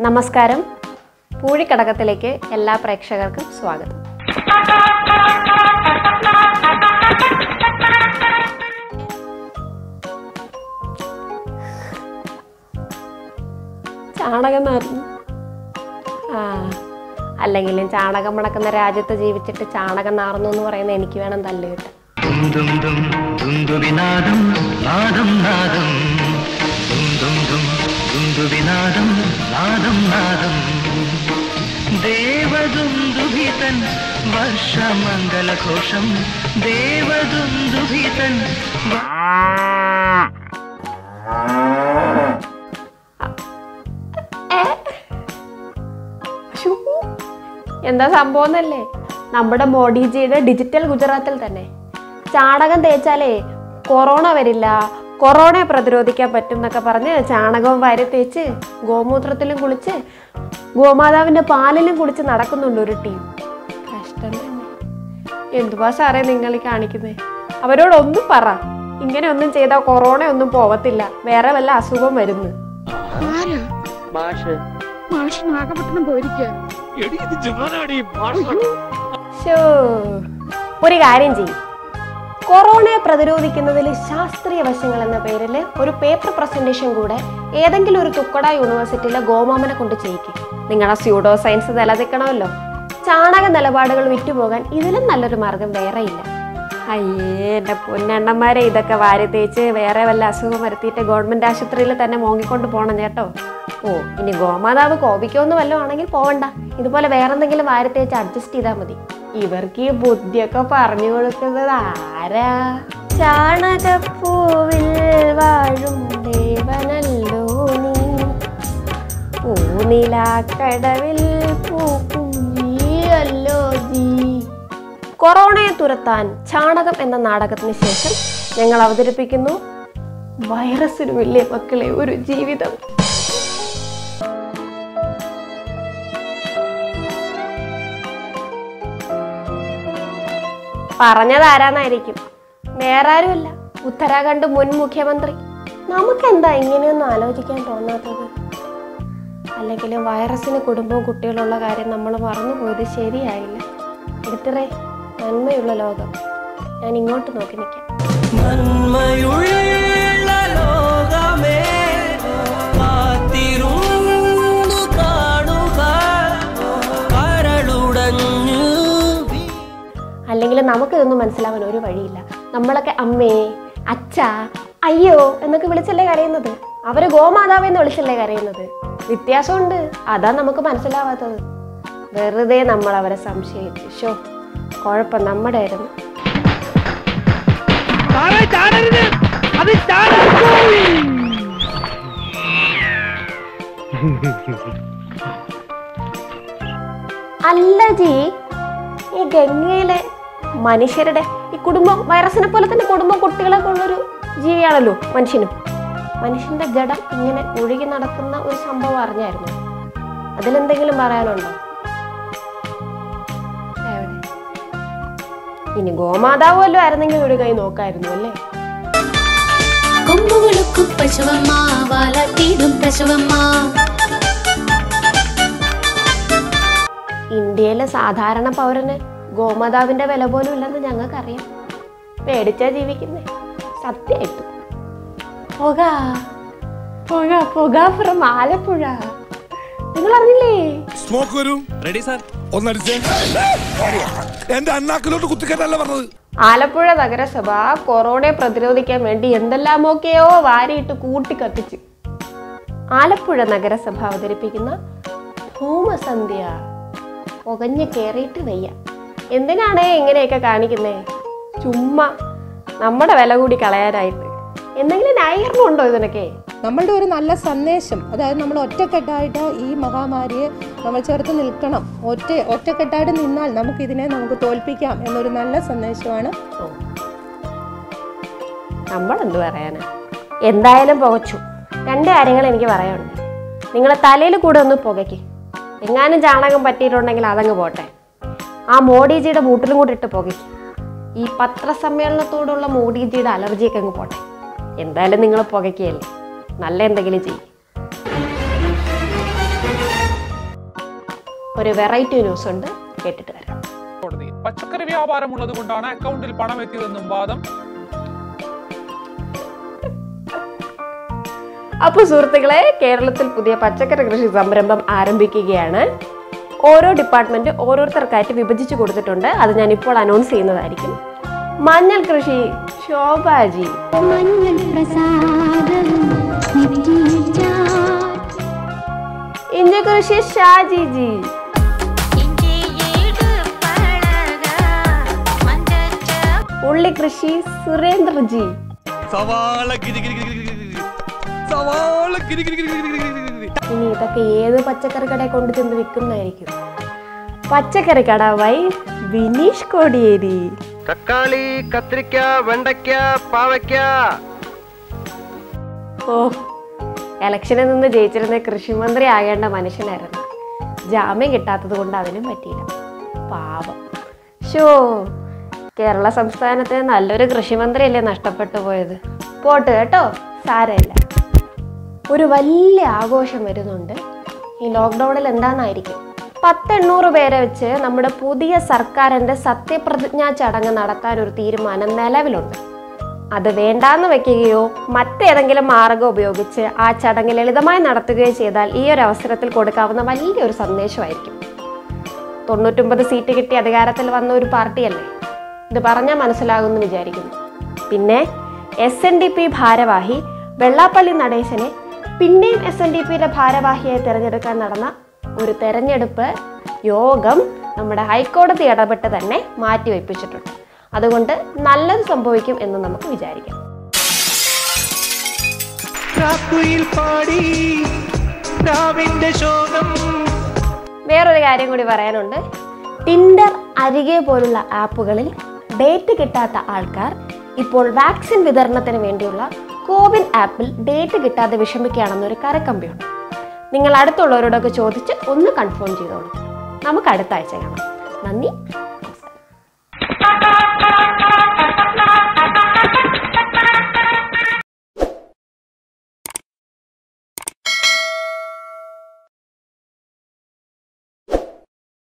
നമസ്കാരം പൂഴിക്കടകത്തിലേക്ക് എല്ലാ പ്രേക്ഷകർക്കും സ്വാഗതം ചാണകം നിറഞ്ഞു ആ അല്ലെങ്കിലും ചാണകം മണക്കുന്ന രാജ്യത്ത് ജീവിച്ചിട്ട് ചാണകം നാർന്നു എന്ന് പറയുന്നത് എനിക്ക് വേണം തല്ല് കിട്ടാൻ ദും ദും ദും ദുന്ദുവിനാദം നാദം നാദം ദും ദും ദും ദുന്ദുവിനാദം നാദം നാദം ദേവദുന്ദുഭിതൻ വർഷമംഗലഘോഷം ദേവദുന്ദുഭിതൻ ശ്ശൂ. എന്താ സംഭവം എന്നല്ലേ നമ്മുടെ മോഡിജിയുടെ ഡിജിറ്റൽ ഗുജറാത്തിൽ തന്നെ ചാണകം തേച്ചാലേ കൊറോണ വരില്ല കൊറോണയെ പ്രതിരോധിക്കാൻ പറ്റും എന്നൊക്കെ പറഞ്ഞ് ചാണകവും വാരി തേച്ച് ഗോമൂത്രത്തിലും കുളിച്ച് ഗോമാതാവിന്റെ പാലിലും കുളിച്ച് നടക്കുന്നുണ്ട് ഒരു ടീം കഷ്ടം തന്നെ എന്തുവാ സാറേ നിങ്ങൾ ഈ കാണിക്കുന്നേ അവരോടൊന്നും പറ ഇങ്ങനെ ഒന്നും ചെയ്താൽ കൊറോണ ഒന്നും പോവത്തില്ല വേറെ വല്ല അസുഖം വരുന്നു ആരാ മാഷ് മാഷ് നാഗപട്ടണം പോയിരിക്കുക ശോ. ഒരു കാര്യം ചെയ്യും കൊറോണയെ പ്രതിരോധിക്കുന്നതിൽ ശാസ്ത്രീയ വശങ്ങൾ എന്ന പേരിൽ ഒരു പേപ്പർ പ്രസന്റേഷൻ കൂടെ ഏതെങ്കിലും ഒരു തുക്കട യൂണിവേഴ്സിറ്റിയിലെ ഗോമാമനെ കൊണ്ട് ചെയ്യിക്കും നിങ്ങളുടെ സ്യൂഡോ സയൻസ് നിലനിൽക്കണമല്ലോ ചാണക നിലപാടുകൾ വിറ്റുപോകാൻ ഇതിലും നല്ലൊരു മാർഗം വേറെയില്ല അയ്യേ എൻ്റെ പൊന്നെണ്ണന്മാരെ ഇതൊക്കെ വാരി തേച്ച് വേറെ വല്ല അസുഖം വരുത്തിയിട്ട് ഗവൺമെന്റ് ആശുപത്രിയിൽ തന്നെ മോങ്ങിക്കൊണ്ട് പോകണം ചേട്ടോ ഓ ഇനി ഗോമാതാവ് കോപിക്കോന്ന് വല്ലതും ആണെങ്കിൽ പോവണ്ട ഇതുപോലെ വേറെ എന്തെങ്കിലും വാരി തേച്ച് അഡ്ജസ്റ്റ് ചെയ്താൽ മതി ഇവർക്ക് ഈ ബുദ്ധിയൊക്കെ പറഞ്ഞു കൊടുക്കുന്നത് ആരാ ചാണകപ്പൂവിൽ വാഴും ദേവനല്ലോ നീ പൂനിലാക്കടവിൽ പൂക്കും നീയല്ലോ ജീ കൊറോണയെ തുരത്താൻ ചാണകം എന്ന നാടകത്തിന് ശേഷം ഞങ്ങൾ അവതരിപ്പിക്കുന്നു വൈറസിനുമില്ലേ മക്കളെ ഒരു ജീവിതം പറഞ്ഞത് ആരാന്നായിരിക്കും വേറെ ആരുമല്ല ഉത്തരാഖണ്ഡ് മുൻ മുഖ്യമന്ത്രി നമുക്കെന്താ ഇങ്ങനെയൊന്നും ആലോചിക്കാൻ തോന്നാത്തത് അല്ലെങ്കിൽ വൈറസിന് കുടുംബവും കുട്ടികളുള്ള കാര്യം നമ്മൾ മറന്നുപോയത് ശരിയായില്ല എടുത്തറേ നന്മയുള്ള ലോകം ഞാൻ ഇങ്ങോട്ട് നോക്കി നിൽക്കാം നന്മയുള്ള ലോകമേ കാത്തിരുന്നു കാണുക കരളുടഞ്ഞു അല്ലെങ്കിൽ നമുക്കിതൊന്നും മനസ്സിലാവാൻ ഒരു വഴിയില്ല നമ്മളൊക്കെ അമ്മേ അച്ഛ അയ്യോ എന്നൊക്കെ വിളിച്ചല്ലേ കരയുന്നത് അവര് ഗോമാതാവെന്ന് വിളിച്ചല്ലേ കരയുന്നത് വ്യത്യാസമുണ്ട് അതാ നമുക്ക് മനസ്സിലാവാത്തത് വെറുതെ നമ്മൾ അവരെ സംശയിച്ചു ഷോ കുഴപ്പം നമ്മുടെ ആയിരുന്നു അല്ല ജി ഈ ഗംഗയിലെ മനുഷ്യരുടെ ഈ കുടുംബം വൈറസിനെ പോലെ തന്നെ കുടുംബം കുട്ടികളൊക്കെ ഉള്ളൊരു ജീവിയാണല്ലോ മനുഷ്യനും മനുഷ്യന്റെ ജഡം ഇങ്ങനെ ഒഴുകി നടക്കുന്ന ഒരു സംഭവം അറിഞ്ഞായിരുന്നു അതിലെന്തെങ്കിലും പറയാനുണ്ടോ എവിടെ ഇനി ഗോമാതാവ് വല്ലതും ആയിരുന്നെങ്കിൽ ഒരു കൈ നോക്കായിരുന്നു അല്ലേ കൊമ്പുകൊടുക്കും പശുവമ്മ വാലാട്ടിയിടും പ്രശവമ്മ ഇന്ത്യയിലെ സാധാരണ പൗരന് ഗോമാതാവിന്റെ വില പോലും ഇല്ലെന്ന് ഞങ്ങൾക്കറിയാം പേടിച്ചാ ജീവിക്കുന്നേ സത്യമായിട്ടും പുക പുക പുക ഫ്രം ആലപ്പുഴ നിങ്ങൾ അറിഞ്ഞില്ലേ സ്മോക്ക് വരൂ റെഡി സാർ ഒന്നടിച്ചേ എന്റെ അണ്ണാക്കിലോട്ട് കുത്തിക്കറ്റല്ല പറഞ്ഞത് ആലപ്പുഴ നഗരസഭ കൊറോണയെ പ്രതിരോധിക്കാൻ വേണ്ടി എന്തെല്ലാമൊക്കെയോ വാരിയിട്ട് കൂട്ടി കത്തിച്ച് ആലപ്പുഴ നഗരസഭ അവതരിപ്പിക്കുന്ന ഭൂമസന്ധ്യ പുകഞ്ഞ് കയറിയിട്ട് വയ്യ എന്തിനാണേ ഇങ്ങനെയൊക്കെ കാണിക്കുന്നേ ചുമ്മാ നമ്മുടെ വില കൂടി കളയാനായിട്ട് എന്തെങ്കിലും ന്യായീകരണം ഉണ്ടോ ഇതിനൊക്കെ നമ്മളുടെ ഒരു നല്ല സന്ദേശം അതായത് നമ്മൾ ഒറ്റക്കെട്ടായിട്ട് ഈ മഹാമാരിയെ നമ്മൾ ചേർത്ത് നിൽക്കണം ഒറ്റ ഒറ്റക്കെട്ടായിട്ട് നിന്നാൽ നമുക്ക് ഇതിനെ നമുക്ക് തോൽപ്പിക്കാം എന്നൊരു നല്ല സന്ദേശമാണ് നമ്മൾ എന്ത് പറയാനാ എന്തായാലും പുകച്ചു രണ്ട് കാര്യങ്ങൾ എനിക്ക് പറയാനുണ്ട് നിങ്ങളെ തലയിൽ കൂടെ ഒന്ന് പുകയ്ക്ക് എങ്ങാനും ചാണകം പറ്റിയിട്ടുണ്ടെങ്കിൽ അതങ്ങ് പോട്ടെ ആ മോഡിജിയുടെ മൂട്ടിലും കൂടി ഇട്ട് പുകയ്ക്ക് ഈ പത്രസമ്മേളനത്തോടുള്ള മോഡിജിയുടെ അലർജിയൊക്കെ അങ്ങ് പോട്ടെ എന്തായാലും നിങ്ങൾ പുകയ്ക്കുകയല്ലേ നല്ല എന്തെങ്കിലും ചെയ്യും ഒരു വെറൈറ്റി ന്യൂസ് ഉണ്ട് കേട്ടിട്ട് വരാം കോടതി പച്ചക്കറി വ്യാപാരമുള്ളത് കൊണ്ടാണ് അക്കൗണ്ടിൽ പണം എത്തിയതെന്നും വാദം അപ്പോൾ സുഹൃത്തുക്കളെ കേരളത്തിൽ പുതിയ പച്ചക്കറി കൃഷി സംരംഭം ആരംഭിക്കുകയാണ് ഓരോ ഡിപ്പാർട്ട്മെന്റ് ഓരോരുത്തർക്കായിട്ട് വിഭജിച്ച് കൊടുത്തിട്ടുണ്ട് അത് ഞാൻ ഇപ്പോൾ അനൗൺസ് ചെയ്യുന്നതായിരിക്കും മഞ്ഞൾ കൃഷി ശോഭാജി മഞ്ഞൾ പ്രസാദം നെറ്റിയിൽ ചാർത്തി ഇഞ്ചി കൃഷി ഷാജിജി ഉള്ളി കൃഷി സുരേന്ദ്രജി സവാള ഗിരി ഗിരി ഗിരി ഗിരി ഗിരി ഗിരി. സവാള ഗിരി ഗിരി ഗിരി ഗിരി ഗിരി ഗിരി ഗിരി. ഇനി ഇതൊക്കെ ഏത് പച്ചക്കറി കടയിൽ കൊണ്ട് ചെന്ന് വിൽക്കുന്നതായിരിക്കും പച്ചക്കറി കട വൈ വിനീഷ് കോടിയേരി തക്കാളി കത്തിരിക്ക വെണ്ടയ്ക്ക പാവയ്ക്ക ഓ ഇലക്ഷനിൽ നിന്ന് ജയിച്ചിരുന്ന കൃഷിമന്ത്രി ആകേണ്ട മനുഷ്യനായിരുന്നു ജാമ്യം കിട്ടാത്തത് കൊണ്ട് അതിനും പറ്റിയില്ല പാവം ഷോ കേരള സംസ്ഥാനത്തെ നല്ലൊരു കൃഷിമന്ത്രിയല്ലേ നഷ്ടപ്പെട്ടു പോയത് പോട്ട് കേട്ടോ സാരമില്ല ഒരു വലിയ ആഘോഷം വരുന്നുണ്ട് ഈ ലോക്ക്ഡൗണിൽ എന്താണെന്നായിരിക്കും പത്തെണ്ണൂറ് പേരെ വെച്ച് നമ്മുടെ പുതിയ സർക്കാരിൻ്റെ സത്യപ്രതിജ്ഞാ ചടങ്ങ് നടത്താൻ ഒരു തീരുമാനം നിലവിലുണ്ട് അത് വേണ്ടാന്ന് വെക്കുകയോ മറ്റേതെങ്കിലും മാർഗം ഉപയോഗിച്ച് ആ ചടങ്ങ് ലളിതമായി നടത്തുകയോ ചെയ്താൽ ഈ ഒരു അവസരത്തിൽ കൊടുക്കാവുന്ന വലിയൊരു സന്ദേശമായിരിക്കും തൊണ്ണൂറ്റൊമ്പത് സീറ്റ് കിട്ടി അധികാരത്തിൽ വന്ന ഒരു പാർട്ടിയല്ലേ ഇത് പറഞ്ഞാൽ മനസ്സിലാകുമെന്ന് വിചാരിക്കുന്നു പിന്നെ എസ് എൻ ഡി പി ഭാരവാഹി വെള്ളാപ്പള്ളി നടേശനെ പിന്നെയും എസ് എൻ ഡി പിയുടെ ഭാരവാഹിയായി തിരഞ്ഞെടുക്കാൻ നടന്ന ഒരു തെരഞ്ഞെടുപ്പ് യോഗം നമ്മുടെ ഹൈക്കോടതി ഇടപെട്ട് തന്നെ മാറ്റിവെപ്പിച്ചിട്ടുണ്ട് അതുകൊണ്ട് നല്ലത് സംഭവിക്കും എന്ന് നമുക്ക് വിചാരിക്കാം രാത്രിയിൽ പാടി രാവിന്റെ ശോകം വേറൊരു കാര്യം കൂടി പറയാനുണ്ട് ടിൻഡർ അരികെ പോലുള്ള ആപ്പുകളിൽ ഡേറ്റ് കിട്ടാത്ത ആൾക്കാർ ഇപ്പോൾ വാക്സിൻ വിതരണത്തിന് വേണ്ടിയുള്ള കോവിൻ ആപ്പിൽ ഡേറ്റ് കിട്ടാതെ വിഷമിക്കുകയാണെന്നൊരു കരക്കമ്പിയുണ്ട് നിങ്ങൾ അടുത്തുള്ളവരോടൊക്കെ ചോദിച്ച് ഒന്ന് കൺഫേം ചെയ്തോളൂ നമുക്ക് അടുത്ത ആഴ്ച കാണാം നന്ദി